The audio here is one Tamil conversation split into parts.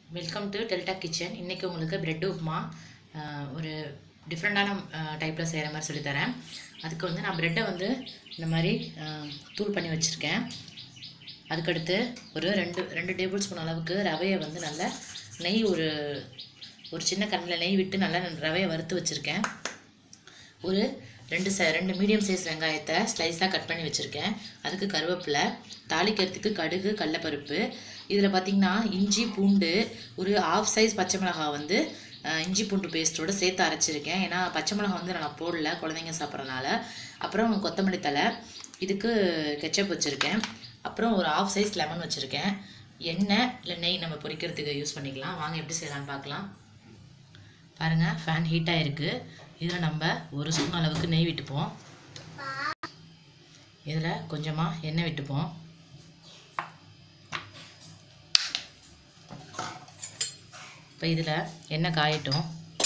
வெல்கம் டு டெல்டா கிச்சன் இன்றைக்கி உங்களுக்கு பிரெட் உப்புமா ஆஹ், ஒரு டிஃப்ரெண்ட்டான டைப்பில் செய்கிற மாதிரி சொல்லித்தரேன் அதுக்கு வந்து நான் ப்ரெட்டை வந்து இந்த மாதிரி ஆஹ், தூள் பண்ணி வச்சுருக்கேன் அதுக்கடுத்து ஒரு ரெண்டு ரெண்டு டேபிள் ஸ்பூன் அளவுக்கு ரவையை வந்து நல்லா நெய் ஒரு ஒரு சின்ன கண்ணில் நெய் விட்டு நல்லா ரவையை வறுத்து வச்சுருக்கேன் ஒரு ரெண்டு ச ரெண்டு மீடியம் சைஸ் வெங்காயத்தை ஸ்லைஸாக கட் பண்ணி வச்சுருக்கேன் அதுக்கு கருவேப்பிலை தாளிக்கிறதுக்கு கடுகு கடலப்பருப்பு இதில் பார்த்திங்கன்னா இஞ்சி பூண்டு ஒரு ஆஃப் சைஸ் பச்சை மிளகாய் வந்து அஹ், இஞ்சி பூண்டு பேஸ்ட்டோட சேர்த்து அரைச்சிருக்கேன் ஏன்னா பச்சை மிளகாய் வந்து நான் போடல குழந்தைங்க சாப்பிட்றனால அப்புறம் கொத்தமல்லி தழை இதுக்கு கெச்சப் வச்சுருக்கேன் அப்புறம் ஒரு ஆஃப் சைஸ் லெமன் வச்சுருக்கேன் எண்ணெய் இல்லை நெய் நம்ம பொரிக்கிறதுக்கு யூஸ் பண்ணிக்கலாம் வாங்க எப்படி செய்யலாம்னு பார்க்கலாம் பாருங்கள் ஃபேன் ஹீட் ஆகிருக்கு இதில் நம்ம ஒரு ஸ்பூன் அளவுக்கு நெய் விட்டுப்போம் இதில் கொஞ்சமாக எண்ணெய் விட்டுப்போம் இப்போ இதில் எண்ணெய் காயட்டும்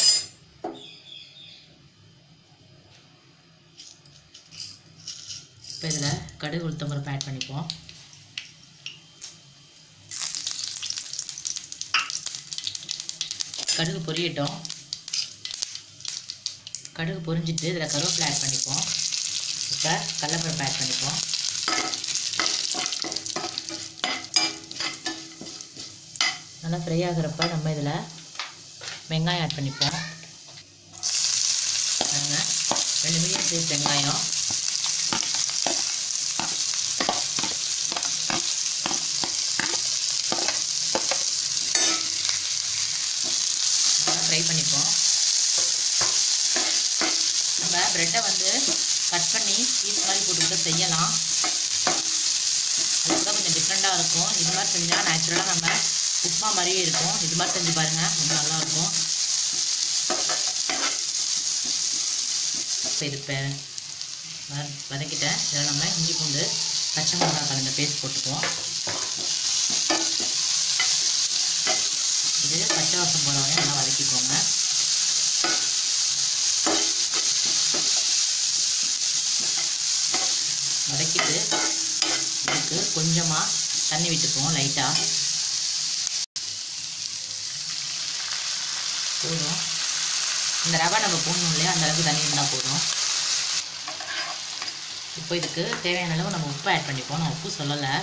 இப்போ இதில் கடுகு உளுத்தம்பருப்பு ஆட் பண்ணிப்போம் கடுகு பொரியட்டும் கடுகு பொரிஞ்சிட்டு இதில் கருவேப்பிலை ஆட் பண்ணிப்போம் இப்போ கடலப்பருப்பு ஆட் பண்ணிப்போம் நல்லா ஃப்ரை ஆகிறப்ப நம்ம இதில் வெங்காயம் ஆட் பண்ணிப்போம் பாருங்க ரெண்டு மீடியம் சைஸ் வெங்காயம் நல்லா ஃப்ரை பண்ணிப்போம் நம்ம ப்ரெட்டை வந்து கட் பண்ணி பீஸ் மாதிரி போட்டுக்கிட்டு செய்யலாம் அது கூட கொஞ்சம் டிஃப்ரெண்ட்டாக இருக்கும் இது மாதிரி செஞ்சால் நேச்சுரலாக நம்ம உப்புமா மாதிரியே இருக்கும் இது மாதிரி செஞ்சு பாருங்கள் ரொம்ப நல்லாயிருக்கும் இப்போ இது இப்போ வ- வதக்கிட்டேன் இதில் நம்ம இஞ்சி பூண்டு பச்சை மிளகாய் கலந்த பேஸ்ட் போட்டுக்குவோம் இது பச்சை வாசம் போகிற வரையும் நல்லா வதக்கிக்கோங்க வதக்கிட்டு இதுக்கு கொஞ்சமாக தண்ணி விட்டுப்போம் லைட்டாக போதும் இந்த ரவை நம்ம போடணும் இல்லையா அந்த அளவுக்கு தண்ணி இருந்தால் போதும் இப்போ இதுக்கு தேவையான அளவு நம்ம உப்பு ஆட் பண்ணிப்போம் நான் உப்பு சொல்லலை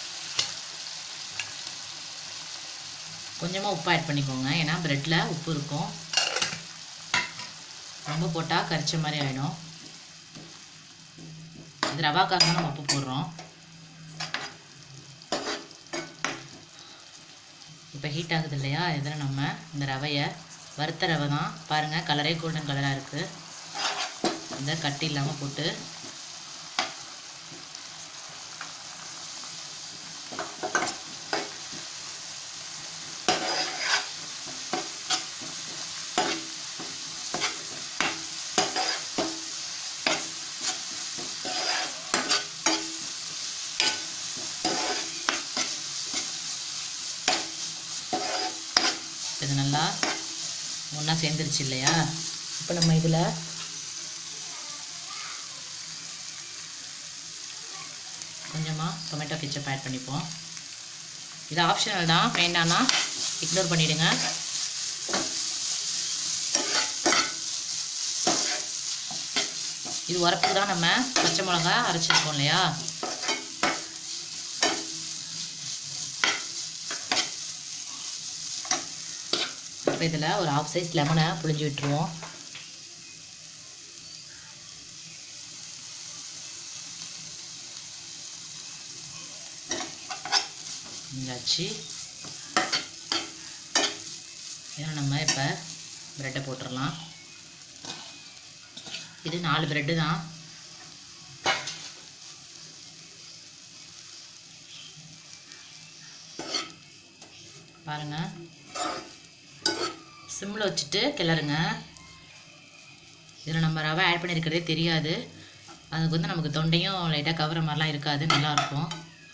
கொஞ்சமாக உப்பு ஆட் பண்ணிக்கோங்க ஏன்னா ப்ரெட்டில் உப்பு இருக்கும் ரொம்ப போட்டால் கரிச்ச மாதிரி ஆகிடும் இது ரவாக்காக தான் நம்ம உப்பு போடுறோம் இப்போ ஹீட் ஆகுது இல்லையா இதில் நம்ம இந்த ரவையை வறுத்த ரவை தான் பாருங்கள் கலரே கோல்டன் கலராக இருக்குது இந்த கட்டி இல்லாமல் போட்டு இது நல்லா ஒன்றா சேர்ந்துருச்சு இல்லையா இப்போ நம்ம இதில் கொஞ்சமாக டொமேட்டோ கெச்சப் ஆட் பண்ணிப்போம் இது ஆப்ஷனல் தான் வேண்டாம்னா இக்னோர் பண்ணிவிடுங்க இது உரப்புக்கு தான் நம்ம பச்சை மிளகா அரைச்சிருக்கோம் இல்லையா இப்போ இதில் ஒரு ஹாஃப் சைஸ் லெமனை புழிஞ்சு விட்டுருவோம் இந்தாச்சு இதில் நம்ம இப்போ ப்ரெட்டை போட்டுடலாம் இது நாலு ப்ரெட்டு தான் பாருங்கள் சிம்மில் வச்சுட்டு கிளறுங்க இதில் நம்ம ரவை ஆட் பண்ணியிருக்கிறதே தெரியாது அதுக்கு வந்து நமக்கு தொண்டையும் லைட்டாக கவர மாதிரிலாம் இருக்காது நல்லாயிருக்கும்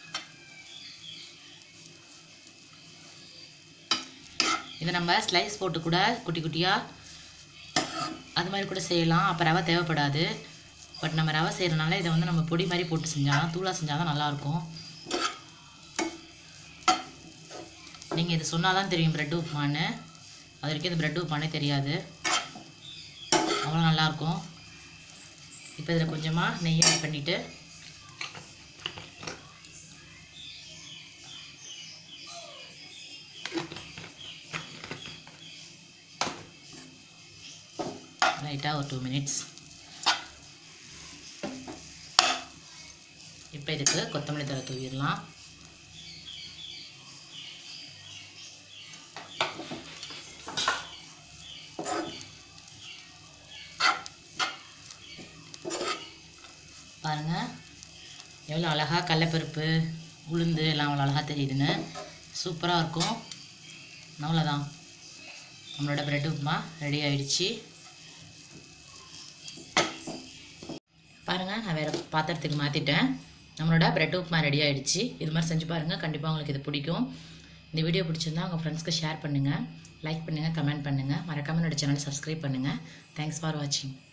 இதை நம்ம ஸ்லைஸ் போட்டு கூட குட்டி குட்டியாக அது மாதிரி கூட செய்யலாம் அப்போ ரவை தேவைப்படாது பட் நம்ம ரவை செய்கிறனால இதை வந்து நம்ம பொடி மாதிரி போட்டு செஞ்சால் தூளாக செஞ்சால் தான் நல்லாயிருக்கும் நீங்கள் இது சொன்னால் தான் தெரியும் ப்ரெட் உப்புமான்னு அது வரைக்கும் இது ப்ரெட் உப்புமானே தெரியாது அவ்வளோ நல்லாயிருக்கும் இப்போ இதில் கொஞ்சமாக நெய் ஆட் பண்ணிவிட்டு லைட்டாக ஒரு டூ மினிட்ஸ் இப்போ இதுக்கு கொத்தமல்லி தழை தூவிடலாம் பாருங்கள் எவ்வளோ அழகாக கடலப்பருப்பு உளுந்து எல்லாம் அவ்வளோ அழகாக தெரியுதுன்னு சூப்பராக இருக்கும் அவ்வளோதான் நம்மளோட பிரெட் உப்புமா ரெடி ஆயிடுச்சு பாருங்கள் நான் வேறு பாத்திரத்துக்கு மாற்றிட்டேன் நம்மளோட பிரெட் உப்புமா ரெடி ஆயிடுச்சு இது மாதிரி செஞ்சு பாருங்கள் கண்டிப்பாக உங்களுக்கு இது பிடிக்கும் இந்த வீடியோ பிடிச்சிருந்தா உங்கள் ஃப்ரெண்ட்ஸ்க்கு ஷேர் பண்ணுங்கள் லைக் பண்ணுங்கள் கமெண்ட் பண்ணுங்கள் மறக்காமல் என்னோட சேனலை சப்ஸ்கிரைப் பண்ணுங்கள் தேங்க்ஸ் ஃபார் வாட்சிங்